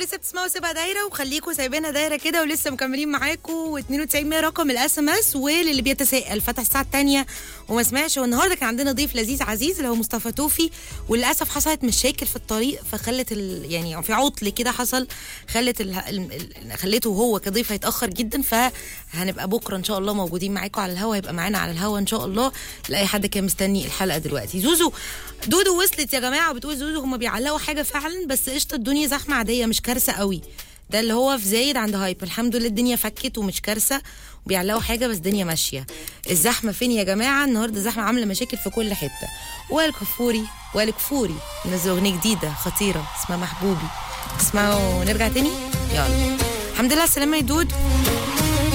لسه بتسمعوا سيبها دايره وخليكم سايبينها دايره كده ولسه مكملين معاكم و92 رقم الاس ام اس وللي بيتساءل فتح الساعه الثانيه وما سمعش والنهارده كان عندنا ضيف لذيذ عزيز اللي هو مصطفى توفي وللاسف حصلت مشاكل في الطريق فخلت ال... يعني في عطل كده حصل خلت ال... ال... ال- خليته هو كضيف هيتاخر جدا فهنبقى بكره ان شاء الله موجودين معاكم على الهوا هيبقى معانا على الهوا ان شاء الله لاي حد كان مستني الحلقه دلوقتي زوزو دودو وصلت يا جماعه بتقول زوزو هم بيعلقوا حاجه فعلا بس قشطه الدنيا زحمه عاديه مش كارثه قوي ده اللي هو في زايد عند هايب الحمد لله الدنيا فكت ومش كارثه وبيعلقوا حاجه بس الدنيا ماشيه الزحمه فين يا جماعه النهارده الزحمه عامله مشاكل في كل حته وائل كفوري وائل كفوري منزل اغنيه جديده خطيره اسمها محبوبي اسمعوا ونرجع تاني يلا الحمد لله على السلامه يا دود